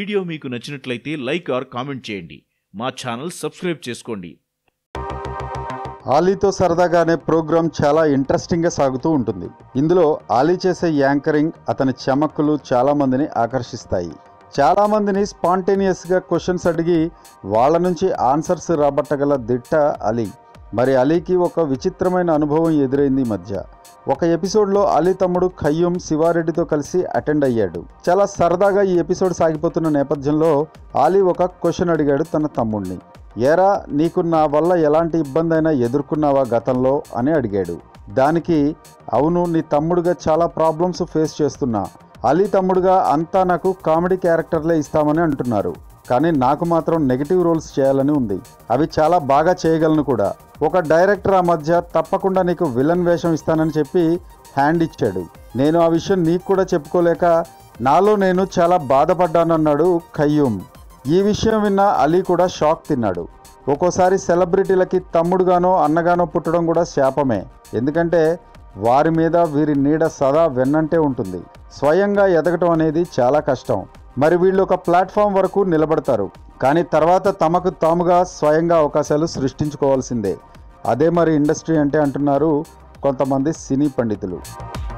video మీకు నచ్చినట్లయితే like are comment చేయండి మా ఛానల్ సబ్స్క్రైబ్ చేసుకోండి ఆలీతో సరదాగా అనే ప్రోగ్రాం చాలా ఇంట్రెస్టింగ్గా సాగుతూ ఉంటుంది ఇందులో ఆలీ చేసే యాంకరింగ్ అతని చమక్కులు చాలా మందిని ఆకర్షిస్తాయి చాలా మందిని స్పాంటేనియస్గా క్వశ్చన్స్ అడిగి వాళ్ళ నుంచి ఆన్సర్స్ రాబట్టగల దిట్ట అలీ మరి అలీకి ఒక విచిత్రమైన అనుభవం ఎదురైంది ఈ మధ్య ఒక ఎపిసోడ్లో అలీ తమ్ముడు ఖయ్యూమ్ శివారెడ్డితో కలిసి అటెండ్ అయ్యాడు చాలా సరదాగా ఈ ఎపిసోడ్ సాగిపోతున్న నేపథ్యంలో ఆలీ ఒక క్వశ్చన్ అడిగాడు తన తమ్ముడిని ఏరా నీకు నా వల్ల ఎలాంటి ఇబ్బంది అయినా ఎదుర్కొన్నావా గతంలో అని అడిగాడు దానికి అవును నీ తమ్ముడుగా చాలా ప్రాబ్లమ్స్ ఫేస్ చేస్తున్నా అలీ తమ్ముడుగా అంతా నాకు కామెడీ క్యారెక్టర్లే ఇస్తామని అంటున్నారు కానీ నాకు మాత్రం నెగిటివ్ రోల్స్ చేయాలని ఉంది అవి చాలా బాగా చేయగలను కూడా ఒక డైరెక్టర్ ఆ మధ్య తప్పకుండా నీకు విలన్ వేషం ఇస్తానని చెప్పి హ్యాండ్ ఇచ్చాడు నేను ఆ విషయం నీకు కూడా చెప్పుకోలేక నాలో నేను చాలా బాధపడ్డానన్నాడు ఖయ్యూమ్ ఈ విషయం విన్న అలీ కూడా షాక్ తిన్నాడు ఒక్కోసారి సెలబ్రిటీలకి తమ్ముడుగానో అన్నగానో పుట్టడం కూడా శాపమే ఎందుకంటే వారి మీద వీరి నీడ సదా వెన్నంటే ఉంటుంది స్వయంగా ఎదగటం అనేది చాలా కష్టం మరి వీళ్ళు ఒక ప్లాట్ఫామ్ వరకు నిలబడతారు కానీ తర్వాత తమకు తాముగా స్వయంగా అవకాశాలు సృష్టించుకోవాల్సిందే అదే మరి ఇండస్ట్రీ అంటే అంటున్నారు కొంతమంది సినీ పండితులు